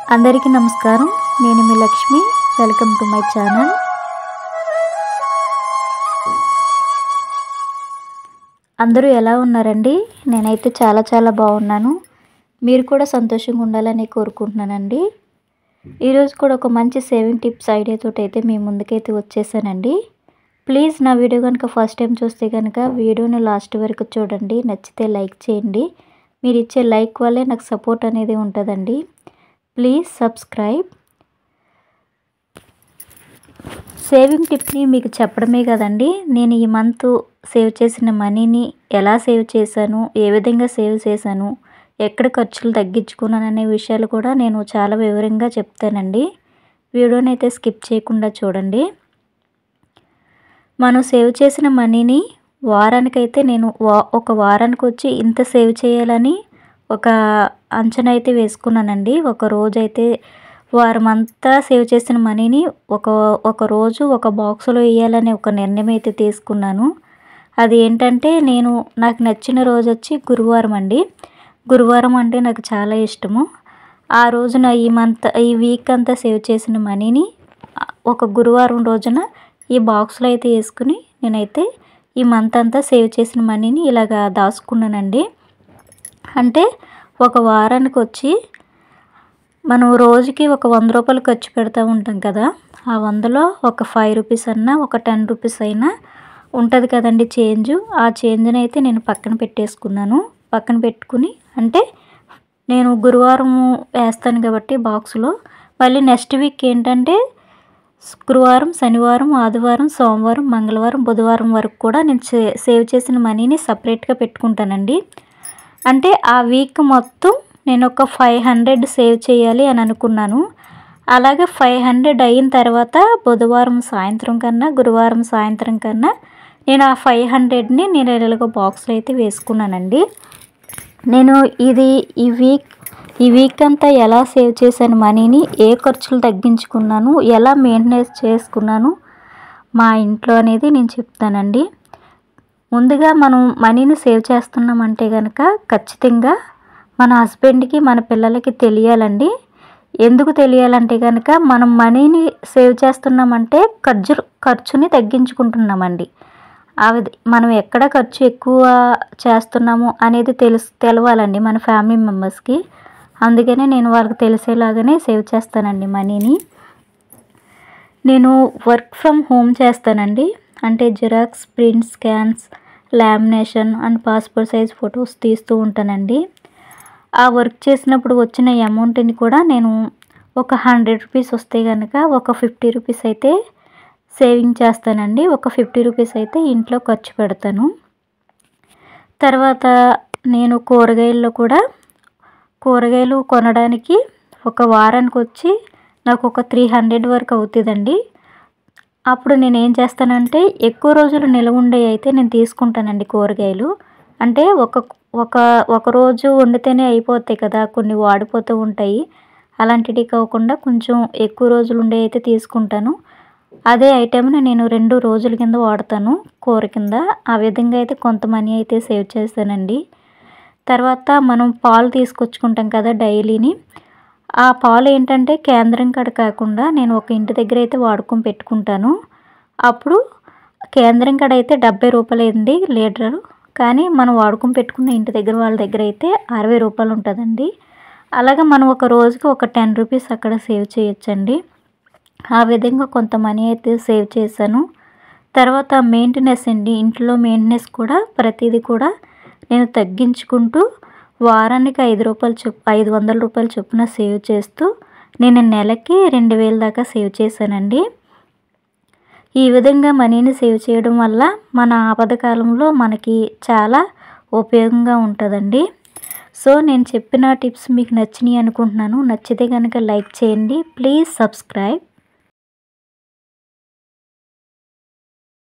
అందరికీ నమస్కారం నేను మీ Lakshmi welcome to my channel అందరూ ఎలా ఉన్నారండి నేనైతే చాలా చాలా బాగున్నాను మీరు కూడా సంతోషంగా ఉండాలని కోరుకుంటున్నానండి ఈరోజు కూడా ఒక మంచి సేవింగ్ టిప్స్ ఐడియాతో అయితే మీ ముందుకైతే వచ్చేసానండి ప్లీజ్ నా వీడియో కనుక ఫస్ట్ టైం చూస్తే కనుక వీడియోని లాస్ట్ వరకు చూడండి నచ్చితే లైక్ చేయండి మీరు ఇచ్చే లైక్ వల్లే నాకు సపోర్ట్ అనేది ఉంటుందండి ప్లీజ్ సబ్స్క్రైబ్ సేవింగ్ టిప్ని మీకు చెప్పడమే కదండి నేను ఈ మంత్ సేవ్ చేసిన మనీని ఎలా సేవ్ చేశాను ఏ విధంగా సేవ్ చేశాను ఎక్కడ ఖర్చులు తగ్గించుకున్నాను అనే విషయాలు కూడా నేను చాలా వివరంగా చెప్తానండి వీడియోని అయితే స్కిప్ చేయకుండా చూడండి మనం సేవ్ చేసిన మనీని వారానికైతే నేను వా ఒక వారానికి వచ్చి ఇంత సేవ్ చేయాలని ఒక అంచనా అయితే వేసుకున్నానండి ఒక రోజు అయితే వారం అంతా సేవ్ చేసిన మనీని ఒక ఒక రోజు ఒక బాక్సులో వేయాలని ఒక నిర్ణయం అయితే తీసుకున్నాను అది ఏంటంటే నేను నాకు నచ్చిన రోజు వచ్చి గురువారం అండి గురువారం అంటే నాకు చాలా ఇష్టము ఆ రోజున ఈ మంత్ ఈ వీక్ అంతా సేవ్ చేసిన మనీని ఒక గురువారం రోజున ఈ బాక్స్లో అయితే వేసుకుని నేనైతే ఈ మంత్ అంతా సేవ్ చేసిన మనీని ఇలాగా దాచుకున్నానండి అంటే ఒక వారానికి వచ్చి మనం రోజుకి ఒక వంద రూపాయలు ఖర్చు పెడతా ఉంటాం కదా ఆ వందలో ఒక ఫైవ్ రూపీస్ అన్నా ఒక టెన్ రూపీస్ అయినా ఉంటుంది కదండి చేంజ్ ఆ చేంజ్ని అయితే నేను పక్కన పెట్టేసుకున్నాను పక్కన పెట్టుకుని అంటే నేను గురువారం వేస్తాను కాబట్టి బాక్స్లో మళ్ళీ నెక్స్ట్ వీక్ ఏంటంటే శుక్రవారం శనివారం ఆదివారం సోమవారం మంగళవారం బుధవారం వరకు కూడా నేను సేవ్ చేసిన మనీని సపరేట్గా పెట్టుకుంటానండి అంటే ఆ వీక్ మొత్తం నేను ఒక ఫైవ్ హండ్రెడ్ సేవ్ చేయాలి అని అనుకున్నాను అలాగే ఫైవ్ హండ్రెడ్ అయిన తర్వాత బుధవారం సాయంత్రం కన్నా గురువారం సాయంత్రం కన్నా నేను ఆ ఫైవ్ హండ్రెడ్ని నేను ఇలాగ బాక్స్లో అయితే వేసుకున్నానండి నేను ఇది ఈ వీక్ ఈ వీక్ అంతా ఎలా సేవ్ చేశాను మనీని ఏ ఖర్చులు తగ్గించుకున్నాను ఎలా మెయింటెనెన్స్ చేసుకున్నాను మా ఇంట్లో అనేది నేను చెప్తానండి ముందుగా మనం మనీని సేవ్ చేస్తున్నామంటే కనుక ఖచ్చితంగా మన హస్బెండ్కి మన పిల్లలకి తెలియాలండి ఎందుకు తెలియాలంటే కనుక మనం మనీని సేవ్ చేస్తున్నామంటే ఖర్చు ఖర్చుని తగ్గించుకుంటున్నామండి అవి మనం ఎక్కడ ఖర్చు ఎక్కువ చేస్తున్నాము అనేది తెలుసు తెలవాలండి మన ఫ్యామిలీ మెంబర్స్కి అందుకనే నేను వాళ్ళకి తెలిసేలాగానే సేవ్ చేస్తానండి మనీని నేను వర్క్ ఫ్రమ్ హోమ్ చేస్తానండి అంటే Xerox print scans lamination and passport size photos తీస్తూ ఉంటానండి ఆ వర్క్ చేసినప్పుడు వచ్చిన అమౌంట్ని కూడా నేను ఒక హండ్రెడ్ రూపీస్ వస్తే కనుక ఒక ఫిఫ్టీ రూపీస్ అయితే సేవింగ్ చేస్తానండి ఒక ఫిఫ్టీ రూపీస్ అయితే ఇంట్లో ఖర్చు పెడతాను తర్వాత నేను కూరగాయల్లో కూడా కూరగాయలు కొనడానికి ఒక వారానికి వచ్చి నాకు ఒక త్రీ హండ్రెడ్ వరకు అవుతుందండి అప్పుడు నేను ఏం చేస్తానంటే ఎక్కువ రోజులు నిలవ ఉండే అయితే నేను తీసుకుంటానండి కూరగాయలు అంటే ఒక ఒక ఒక రోజు వండితేనే అయిపోతాయి కదా కొన్ని వాడిపోతూ ఉంటాయి అలాంటివి కాకుండా కొంచెం ఎక్కువ రోజులు ఉండే అయితే తీసుకుంటాను అదే ఐటెంని నేను రెండు రోజుల కింద వాడతాను కూర కింద ఆ విధంగా అయితే కొంత మనీ అయితే సేవ్ చేస్తానండి తర్వాత మనం పాలు తీసుకొచ్చుకుంటాం కదా డైలీని ఆ పాలు ఏంటంటే కేంద్రం కాడ కాకుండా నేను ఒక ఇంటి దగ్గర అయితే వాడుకొని పెట్టుకుంటాను అప్పుడు కేంద్రం కాడ అయితే డెబ్బై రూపాయలు అయింది లీటరు కానీ మనం వాడుకొని పెట్టుకున్న ఇంటి దగ్గర వాళ్ళ దగ్గర అయితే అరవై రూపాయలు ఉంటుందండి అలాగే మనం ఒక రోజుకి ఒక టెన్ రూపీస్ అక్కడ సేవ్ చేయొచ్చండి ఆ విధంగా కొంత మనీ అయితే సేవ్ చేశాను తర్వాత మెయింటెనెన్స్ అండి ఇంట్లో మెయింటెనెన్స్ కూడా ప్రతిదీ కూడా నేను తగ్గించుకుంటూ వారానికి ఐదు రూపాయలు చొప్ ఐదు వందల రూపాయలు చొప్పున సేవ్ చేస్తూ నేను నెలకి రెండు వేల దాకా సేవ్ చేశానండి ఈ విధంగా మనీని సేవ్ చేయడం వల్ల మన ఆపద కాలంలో మనకి చాలా ఉపయోగంగా ఉంటుందండి సో నేను చెప్పిన టిప్స్ మీకు నచ్చినాయి అనుకుంటున్నాను నచ్చితే కనుక లైక్ చేయండి ప్లీజ్ సబ్స్క్రైబ్